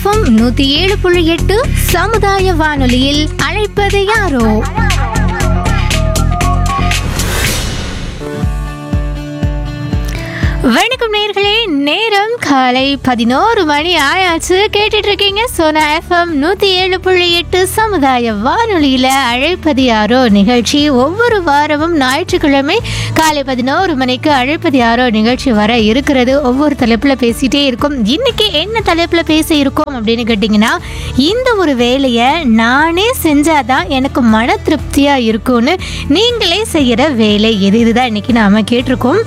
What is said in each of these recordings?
FM நூத்தி ஏழு புள்ளி எட்டு சமுதாய வானொலியில் அழைப்பது யாரோ வணக்கம் நேர்களே நேரம் காலை பதினோரு மணி ஆயாச்சு கேட்டுட்டு இருக்கீங்க சோனா எஃப்எம் நூத்தி ஏழு புள்ளி எட்டு சமுதாய வானொலியில அழைப்பது யாரோ நிகழ்ச்சி ஒவ்வொரு வாரமும் ஞாயிற்றுக்கிழமை காலை பதினோரு மணிக்கு அழைப்பது யாரோ நிகழ்ச்சி வர இருக்கிறது ஒவ்வொரு தலைப்புல பேசிட்டே இருக்கும் இன்னைக்கு என்ன தலைப்புல பேச இருக்கோம் அப்படின்னு கேட்டிங்கன்னா இந்த ஒரு வேலையை நானே செஞ்சாதான் எனக்கு மன திருப்தியா இருக்கும்னு நீங்களே செய்யற வேலை எது இதுதான் இன்னைக்கு நாம கேட்டிருக்கோம்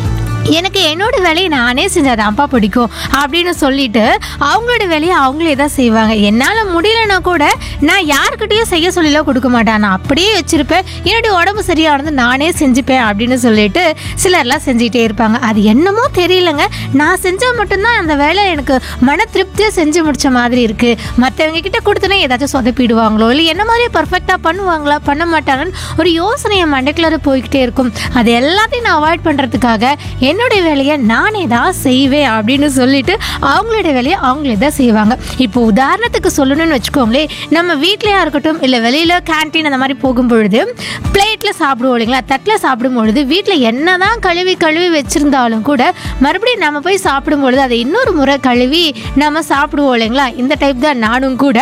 எனக்கு என்னோட வேலையை நானே செஞ்சாதான்ப்பா பிடிக்கும் அப்படின்னு சொல்லிட்டு அவங்களோட வேலையை அவங்களே தான் செய்வாங்க என்னால் முடியலன்னா கூட நான் யாருக்கிட்டேயும் செய்ய சொல்லிலாம் கொடுக்க மாட்டேன் நான் அப்படியே வச்சிருப்பேன் என்னுடைய உடம்பு சரியானது நானே செஞ்சுப்பேன் அப்படின்னு சொல்லிட்டு சிலர்லாம் செஞ்சுக்கிட்டே இருப்பாங்க அது என்னமோ தெரியலங்க நான் செஞ்சால் மட்டும்தான் அந்த வேலை எனக்கு மன திருப்தியாக செஞ்சு முடிச்ச மாதிரி இருக்கு மற்றவங்க கிட்ட கொடுத்தனா ஏதாச்சும் சொதப்பிடுவாங்களோ இல்லை என்ன மாதிரி பர்ஃபெக்டாக பண்ணுவாங்களா பண்ண மாட்டாங்கன்னு ஒரு யோசனை என் மண்டைக்குள்ளார போய்கிட்டே இருக்கும் அது எல்லாத்தையும் நான் அவாய்ட் பண்ணுறதுக்காக என்னுடைய வேலையை நானே தான் செய்வேன் அப்படின்னு சொல்லிட்டு அவங்களுடைய வேலையை அவங்களே தான் செய்வாங்க இப்போ உதாரணத்துக்கு சொல்லணும்னு வச்சுக்கோங்களேன் நம்ம வீட்லயா இருக்கட்டும் இல்லை வெளியில் கேன்டீன் அந்த மாதிரி போகும் பொழுது பிளேட்டில் சாப்பிடுவோம் இல்லைங்களா தட்டில் சாப்பிடும் பொழுது வீட்டில் என்னதான் கழுவி கழுவி வச்சிருந்தாலும் கூட மறுபடியும் நம்ம போய் சாப்பிடும் பொழுது அதை இன்னொரு முறை கழுவி நம்ம சாப்பிடுவோம் இல்லைங்களா இந்த டைப் தான் நானும் கூட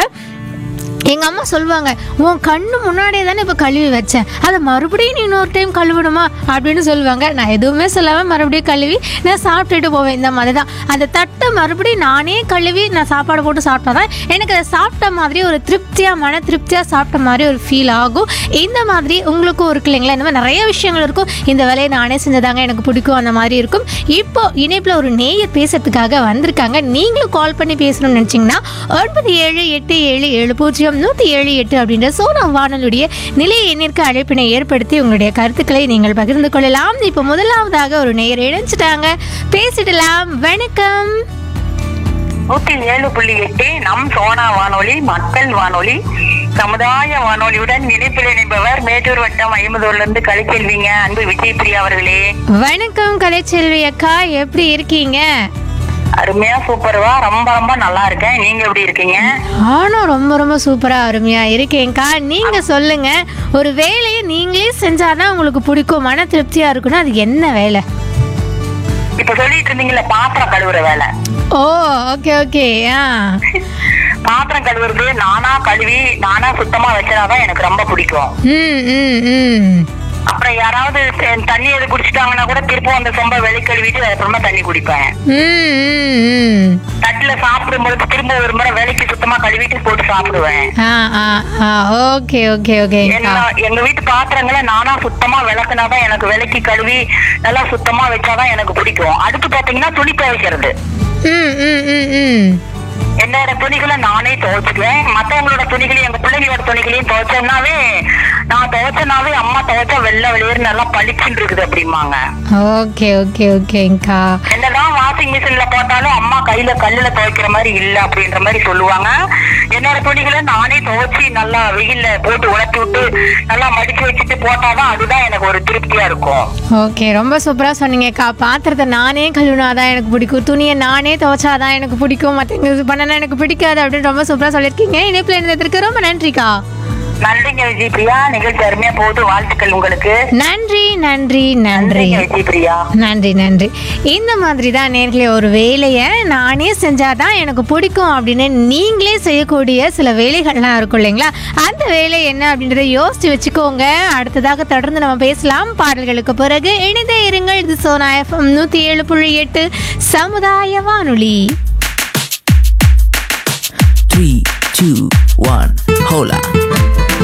எங்கள் அம்மா சொல்லுவாங்க உன் கண்ணு முன்னாடியே தானே இப்போ கழுவி வச்சேன் அதை மறுபடியும் நீ இன்னொரு டைம் கழுவணுமா அப்படின்னு சொல்லுவாங்க நான் எதுவுமே சொல்லாமல் மறுபடியும் கழுவி நான் சாப்பிட்டுட்டு போவேன் இந்த மாதிரி தான் அந்த தட்டை மறுபடியும் நானே கழுவி நான் சாப்பாடு போட்டு சாப்பிட்டா தான் எனக்கு அதை சாப்பிட்ட மாதிரி ஒரு திருப்தியாக மன திருப்தியாக சாப்பிட்ட மாதிரி ஒரு ஃபீல் ஆகும் இந்த மாதிரி உங்களுக்கும் இருக்கு இல்லைங்களா இந்த மாதிரி நிறைய விஷயங்கள் இருக்கும் இந்த வேலையை நானே செஞ்சதாங்க எனக்கு பிடிக்கும் அந்த மாதிரி இருக்கும் இப்போ இணைப்பில் ஒரு நேயர் பேசுறதுக்காக வந்திருக்காங்க நீங்களும் கால் பண்ணி பேசணும்னு நினச்சிங்கன்னா ஒன்பது ஏழு எட்டு ஏழு ஏழு பூஜ்ஜியம் நூற்றி ஏழு எட்டு அப்படின்ற சோனா வானொலியுடைய நிலைய எண்ணிற்கு அழைப்பினை ஏற்படுத்தி உங்களுடைய கருத்துக்களை நீங்கள் பகிர்ந்து கொள்ளலாம் இப்போ முதலாவதாக ஒரு நேயர் இணைஞ்சிட்டாங்க பேசிடலாம் வணக்கம் நூத்தி ஏழு புள்ளி எட்டு நம் சோனா வானொலி மக்கள் வானொலி சமுதாய வானொலியுடன் இணைப்பில் இணைப்பவர் மேட்டூர் வட்டம் ஐம்பதூர்ல இருந்து கலைச்செல்விங்க அன்பு விஜய் பிரியா அவர்களே வணக்கம் கலைச்செல்வி அக்கா எப்படி இருக்கீங்க அருமையா சூப்பர்வா ரொம்ப ரொம்ப நல்லா இருக்கேன் நீங்க எப்படி இருக்கீங்க நானும் ரொம்ப ரொம்ப சூப்பரா அருமையா இருக்கேன்க்கா நீங்க சொல்லுங்க ஒரு வேலையை நீங்களே செஞ்சாதான் உங்களுக்கு பிடிக்கும் மன திருப்தியா இருக்குன்னா அது என்ன வேலை இப்ப சொல்லிட்டு இருந்தீங்கல்ல பாத்திரம் கழுவுற வேலை ஓ ஓகே ஓகே ஆ பாத்திரம் கழுவுறது நானா கழுவி நானா சுத்தமா வச்சதாதான் எனக்கு ரொம்ப பிடிக்கும் ம் ம் ம் அப்புறம் யாராவது சே- தண்ணி எது குடிச்சிட்டாங்கன்னா கூட திருப்பவும் அந்த சொம்ப வெளி கழுவிட்டு அதுக்கப்புறமா தண்ணி குடிப்பேன் ம் ம் ம் தட்டுல சாப்பிடும் பொழுது திரும்ப ஒரு முறை வேலைக்கு சுத்தமா கழுவிட்டு போட்டு சாப்பிடுவேன் ஆ ஆ ஆ ஓகே ஓகே ஓகேக்கா என்ன- எங்க வீட்டு பாத்திரங்களை நானா சுத்தமா விளக்குனாதான் எனக்கு விளக்கி கழுவி நல்லா சுத்தமா வச்சாதான் எனக்கு பிடிக்கும் அடுத்து பாத்தீங்கன்னா துணி துவைக்கிறது ம் ம் ம் ம் என்னோட துணிகளை நானே துவைச்சுக்குவேன் மத்தவங்களோட துணிகளையும் எங்க பிள்ளைங்களோட துணிகளையும் துவைச்சோம்னாவே நான் துவைச்சனாவே அம்மா துவைச்சா வெள்ளை வெளியேறு நல்லா பளிச்சுன்னு இருக்குது அப்படிம்பாங்க ஓகே ஓகே ஓகேங்கக்கா என்னதான் வாஷிங் மிஷின்ல போட்டாலும் அம்மா கையில கல்லுல துவைக்கிற மாதிரி இல்ல அப்படின்ற மாதிரி சொல்லுவாங்க என்னோட துணிகளை நானே துவைச்சு நல்லா வெயில்ல போட்டு உலர்த்தி விட்டு நல்லா மடிச்சு வச்சுட்டு போட்டாதான் அதுதான் எனக்கு ஒரு திருப்தியா இருக்கும் ஓகே ரொம்ப சூப்பரா சொன்னீங்கக்கா பாத்திரத்தை நானே கழுவினாதான் எனக்கு பிடிக்கும் துணியை நானே துவைச்சாதான் எனக்கு பிடிக்கும் மற்றவங்க இது பண்ணனா எனக்கு பிடிக்காது அப்படின்னு ரொம்ப சூப்பரா சொல்லியிருக்கீங்க இணைப்பில் இருந்ததற்கு ரொம்ப நன்றிக்கா நன்றிங்க விஜய் பிரியா நிகழ்ச்சி அருமையா போகுது வாழ்த்துக்கள் உங்களுக்கு நன்றி நன்றி நன்றி நன்றிங்க விஜய் பிரியா நன்றி நன்றி இந்த மாதிரி தான் நேர்களே ஒரு வேலையை நானே செஞ்சாதான் எனக்கு பிடிக்கும் அப்படின்னு நீங்களே செய்யக்கூடிய சில வேலைகள்லாம் இருக்கும் இல்லைங்களா அந்த வேலை என்ன அப்படின்றத யோசிச்சு வச்சுக்கோங்க அடுத்ததாக தொடர்ந்து நம்ம பேசலாம் பாடல்களுக்கு பிறகு இணைந்தே இருங்கள் இது சோனா எஃப்எம் நூற்றி ஏழு புள்ளி எட்டு சமுதாய வானொலி Three, two, one, hola.